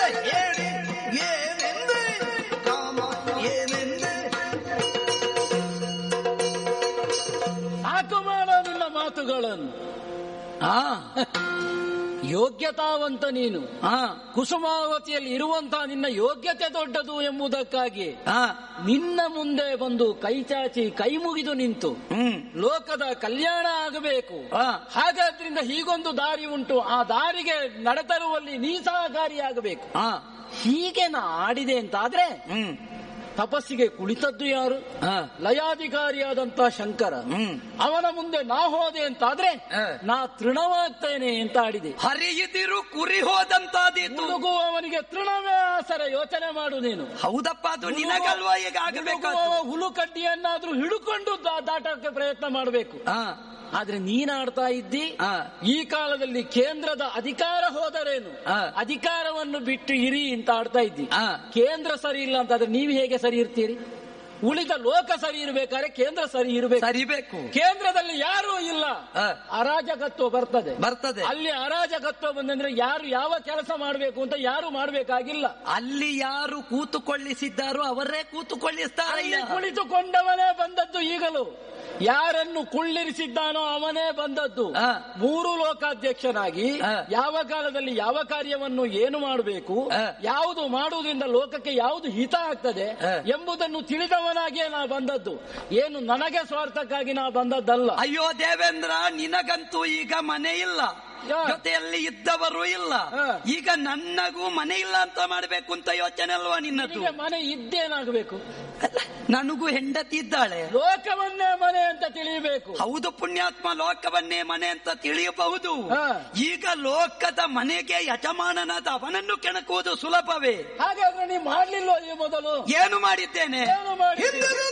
ಹೇಳಿ ಏನೆಂದೆ ಕಾಮ ಏನೆಂದೆ ಸಾಕು ಮಾಡೋ ನಿನ್ನ ಮಾತುಗಳನ್ನು ಆ ಯೋಗ್ಯತಾವಂತ ನೀನು ಆ ಕುಸುಮಾವತಿಯಲ್ಲಿ ಇರುವಂತಹ ನಿನ್ನ ಯೋಗ್ಯತೆ ದೊಡ್ಡದು ಎಂಬುದಕ್ಕಾಗಿ ಆ ನಿನ್ನ ಮುಂದೆ ಬಂದು ಕೈ ಚಾಚಿ ಕೈ ಮುಗಿದು ನಿಂತು ಹ್ಮ್ ಲೋಕದ ಕಲ್ಯಾಣ ಆಗಬೇಕು ಆ. ಹಾಗಾದ್ರಿಂದ ಹೀಗೊಂದು ದಾರಿ ಉಂಟು ಆ ದಾರಿಗೆ ನಡೆತರುವಲ್ಲಿ ನೀ ಸಹಕಾರಿಯಾಗಬೇಕು ಆ ಹೀಗೆ ನಾ ಆಡಿದೆ ಅಂತಾದ್ರೆ ಹ್ಮ್ ತಪಸ್ಸಿಗೆ ಕುಳಿತದ್ದು ಯಾರು ಆ ಲಯಾಧಿಕಾರಿಯಾದಂತಹ ಶಂಕರ ಹ್ಮ್ ಅವನ ಮುಂದೆ ನಾ ಹೋದೆ ಅಂತಾದ್ರೆ ಆ. ನಾ ತೃಣವಾಗ್ತೇನೆ ಅಂತ ಆಡಿದೆ ಹರಿಯಿದಿರು ಕುರಿ ಹೋದಂತಾದೀತು ಮುಳುಗುವವನಿಗೆ ತೃಣವೇ ಆಸರೆ ಯೋಚನೆ ಮಾಡು ನೀನು ಹೌದಪ್ಪ ಅದು ನಿನಗಲ್ವಾ ಈಗ ಆಗಬೇಕಾದ್ದು ಮುಳುಗುವವ ಹುಲು ಕಡ್ಡಿಯನ್ನಾದ್ರೂ ಹಿಡುಕೊಂಡು ದಾ- ದಾಟಕ್ಕೆ ಪ್ರಯತ್ನ ಮಾಡಬೇಕು ಆ ಆದ್ರೆ ನೀನಾಡ್ತಾ ಇದ್ದಿ ಆ. ಈ ಕಾಲದಲ್ಲಿ ಕೇಂದ್ರದ ಅಧಿಕಾರ ಹೋದರೇನು ಆ. ಅಧಿಕಾರವನ್ನು ಬಿಟ್ಟು ಇರಿ ಅಂತ ಆಡ್ತಾ ಇದ್ದಿ ಆ. ಕೇಂದ್ರ ಸರಿ ಇಲ್ಲ ಅಂತಾದ್ರೆ ನೀವು ಹೇಗೆ ಸರಿ ಇರ್ತೀರಿ ಉಳಿದ ಲೋಕ ಸರಿ ಇರಬೇಕಾದ್ರೆ ಕೇಂದ್ರ ಸರಿ ಇರಬೇಕು ಸರಿಬೇಕು ಕೇಂದ್ರದಲ್ಲಿ ಯಾರೂ ಇಲ್ಲ ಆ. ಅರಾಜಕತ್ವ ಬರ್ತದೆ ಬರ್ತದೆ ಅಲ್ಲಿ ಅರಾಜಕತ್ವ ಬಂದಂದ್ರೆ ಯಾರು ಯಾವ ಕೆಲಸ ಮಾಡಬೇಕು ಅಂತ ಯಾರು ಮಾಡಬೇಕಾಗಿಲ್ಲ ಅಲ್ಲಿ ಯಾರು ಕೂತುಕೊಳ್ಳಿಸಿದ್ದಾರೋ ಅವರೇ ಕೂತುಕೊಳ್ಳಿಸ್ತಾರಯ್ಯ ಅಲ್ಲಿ ಕುಳಿತುಕೊಂಡವನೇ ಬಂದದ್ದು ಈಗಲೂ ಯಾರನ್ನು ಕುಳ್ಳಿರಿಸಿದ್ದಾನೋ ಅವನೇ ಬಂದದ್ದು ಆ. ಮೂರು ಲೋಕಾಧ್ಯಕ್ಷನಾಗಿ ಆ. ಯಾವ ಕಾಲದಲ್ಲಿ ಯಾವ ಕಾರ್ಯವನ್ನು ಏನು ಮಾಡಬೇಕು ಆ. ಯಾವುದು ಮಾಡುವುದರಿಂದ ಲೋಕಕ್ಕೆ ಯಾವುದು ಹಿತ ಆಗ್ತದೆ ಆ. ಎಂಬುದನ್ನು ತಿಳಿದವನಾಗಿಯೇ ನಾ ಬಂದದ್ದು ಏನು ನನಗೆ ಸ್ವಾರ್ಥಕ್ಕಾಗಿ ನಾ ಬಂದದ್ದಲ್ಲ ಅಯ್ಯೋ ದೇವೇಂದ್ರ ನಿನಗಂತೂ ಈಗ ಮನೆ ಇಲ್ಲ ಯಾ. ಜೊತೆಯಲ್ಲಿ ಇದ್ದವರು ಇಲ್ಲ ಹಾ. ಈಗ ನನ್ನಗೂ ಮನೆ ಇಲ್ಲ ಅಂತ ಮಾಡ್ಬೇಕು ಅಂತ ಯೋಚನೆ ಅಲ್ವಾ ನಿನ್ನದು ನಿನಗೆ ಮನೆ ಇದ್ದೇನಾಗಬೇಕು ನನಗೂ ಹೆಂಡತಿ ಇದ್ದಾಳೆ ಲೋಕವನ್ನೇ ಮನೆ ಅಂತ ತಿಳಿಯಬೇಕು ಹೌದು ಪುಣ್ಯಾತ್ಮ ಲೋಕವನ್ನೇ ಮನೆ ಅಂತ ತಿಳಿಯಬಹುದು ಹಾ. ಈಗ ಲೋಕದ ಮನೆಗೆ ಯಜಮಾನನಾದ ಅವನನ್ನು ಕೆಣಕುವುದು ಸುಲಭವೇ ಹಾಗಾದ್ರೆ ನೀವು ಮಾಡ್ಲಿಲ್ವೋ ಈ ಮೊದಲು ಏನು ಮಾಡಿದ್ದೇನೆ ಏನು ಮಾಡಿ